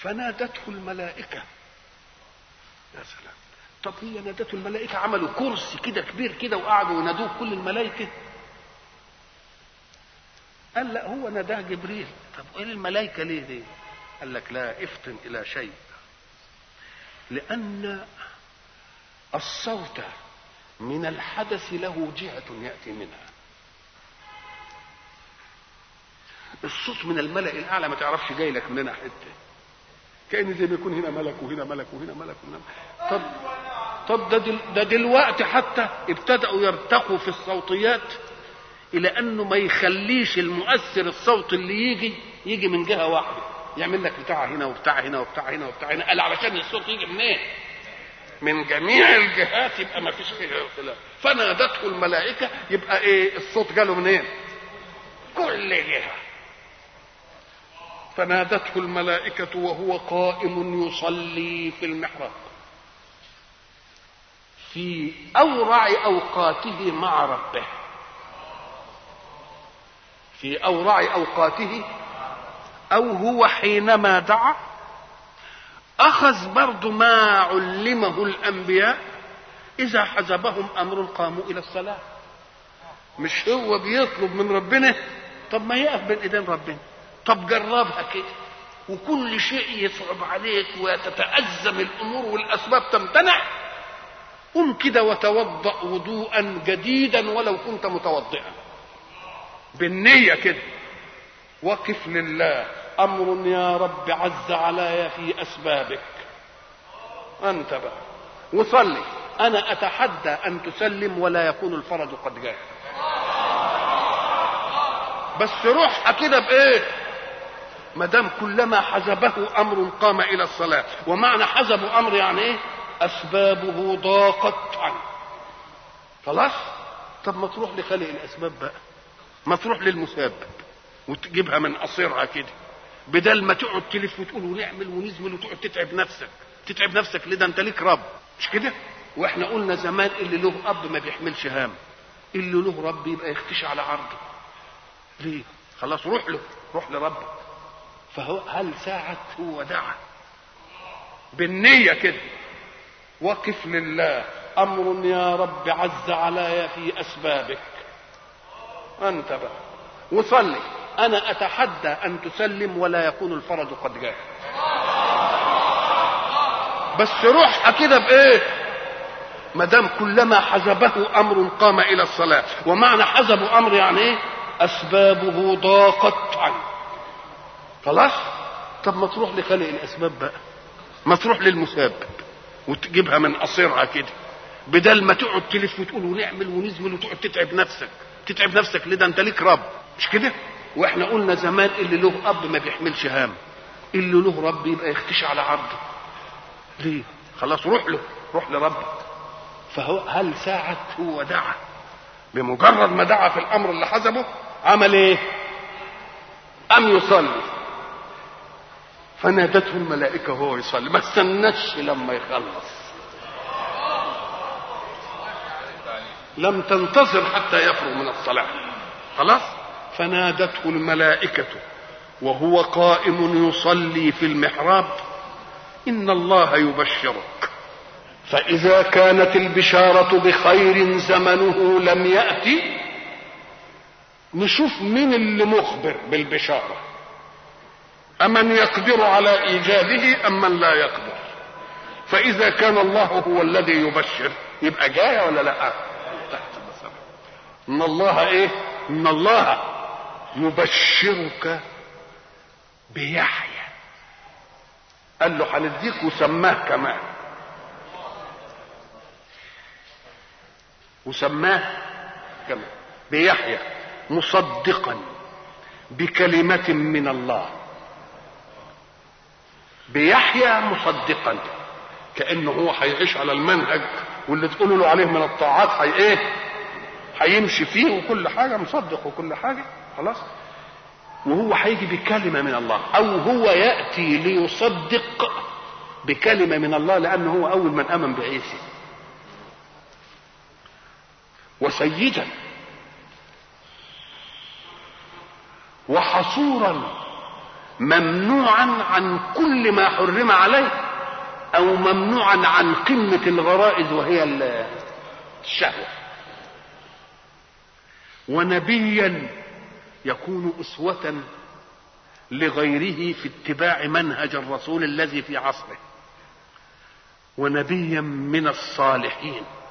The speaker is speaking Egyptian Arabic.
فنادته الملائكة يا سلام طب هي نادته الملائكة عملوا كرسي كده كبير كده وقعدوا ينادوه كل الملائكة قال لا هو ناداه جبريل طب ايه الملائكة ليه دي قال لك لا افتن الى شيء لان الصوت من الحدث له جهة يأتي منها الصوت من الملأ الأعلى ما تعرفش جاي لك مننا حتة كأن زي ما يكون هنا ملك وهنا ملك وهنا ملك وهنا ملك. طب طب ده دل ده دلوقتي حتى ابتدأوا يرتقوا في الصوتيات إلى أنه ما يخليش المؤثر الصوت اللي يجي يجي من جهة واحدة يعمل لك بتاع هنا وبتاع هنا وبتاع هنا وبتاع هنا قال علشان الصوت يجي منين؟ من جميع الجهات يبقى ما فيش فيه اختلاف فنادته الملائكة يبقى ايه الصوت جاله منين كل جهة فنادته الملائكة وهو قائم يصلي في المحراب في أورع أوقاته مع ربه في أورع أوقاته أو هو حينما دعا أخذ برضو ما علمه الأنبياء إذا حزبهم أمر قاموا إلى الصلاة مش هو بيطلب من ربنا طب ما يقف بين إيدين ربنا طب جربها كده وكل شيء يصعب عليك وتتأزم الأمور والأسباب تمتنع قم كده وتوضأ وضوءا جديدا ولو كنت متوضئا بالنية كده وقف لله امر يا رب عز علي في اسبابك انت بقى وصلي انا اتحدى ان تسلم ولا يكون الفرج قد جاء بس روحها كده بايه ما دام كلما حزبه امر قام الى الصلاه ومعنى حزب امر يعني ايه اسبابه ضاقت عنه خلاص طب ما تروح لخالق الاسباب بقى ما تروح للمسبب وتجيبها من قصيرها كده بدل ما تقعد تلف وتقول ونعمل ونزمل وتقعد تتعب نفسك تتعب نفسك ليه ده انت ليك رب مش كده واحنا قلنا زمان اللي له اب ما بيحملش هام اللي له رب يبقى يختشي على عرضه ليه خلاص روح له روح لربك فهو هل ساعة هو دعا بالنية كده وقف لله امر يا رب عز علي في اسبابك انت بقى وصلي انا اتحدى ان تسلم ولا يكون الفرج قد جاء بس روحها كده بايه ما دام كلما حزبه امر قام الى الصلاه ومعنى حزب امر يعني ايه اسبابه ضاقت عنه خلاص طب ما تروح لخالق الاسباب بقى ما تروح للمسبب وتجيبها من قصيرها كده بدل ما تقعد تلف وتقول ونعمل ونزمل وتقعد تتعب نفسك تتعب نفسك ليه ده انت ليك رب مش كده واحنا قلنا زمان اللي له اب ما بيحملش هام اللي له رب يبقى يختشي على عرضه ليه خلاص روح له روح لربك فهو هل ساعة هو دعا بمجرد ما دعا في الامر اللي حسبه عمل ايه ام يصلي فنادته الملائكة وهو يصلي ما استناش لما يخلص لم تنتظر حتى يفرغ من الصلاة خلاص فنادته الملائكة وهو قائم يصلي في المحراب إن الله يبشرك فإذا كانت البشارة بخير زمنه لم يأتي نشوف مين اللي مخبر بالبشارة أمن يقدر على إيجاده أم من لا يقدر فإذا كان الله هو الذي يبشر يبقى جاية ولا لا تحت المسألة إن الله إيه إن الله يبشرك بيحيى قال له هنديك وسماه كمان وسماه كمان بيحيى مصدقا بكلمة من الله بيحيى مصدقا كأنه هو هيعيش على المنهج واللي تقولوا له عليه من الطاعات هي ايه هيمشي فيه وكل حاجة مصدق وكل حاجة خلاص وهو هيجي بكلمة من الله أو هو يأتي ليصدق بكلمة من الله لأنه هو أول من آمن بعيسى وسيدا وحصورا ممنوعا عن كل ما حرم عليه او ممنوعا عن قمه الغرائز وهي الشهوه ونبيا يكون اسوه لغيره في اتباع منهج الرسول الذي في عصره ونبيا من الصالحين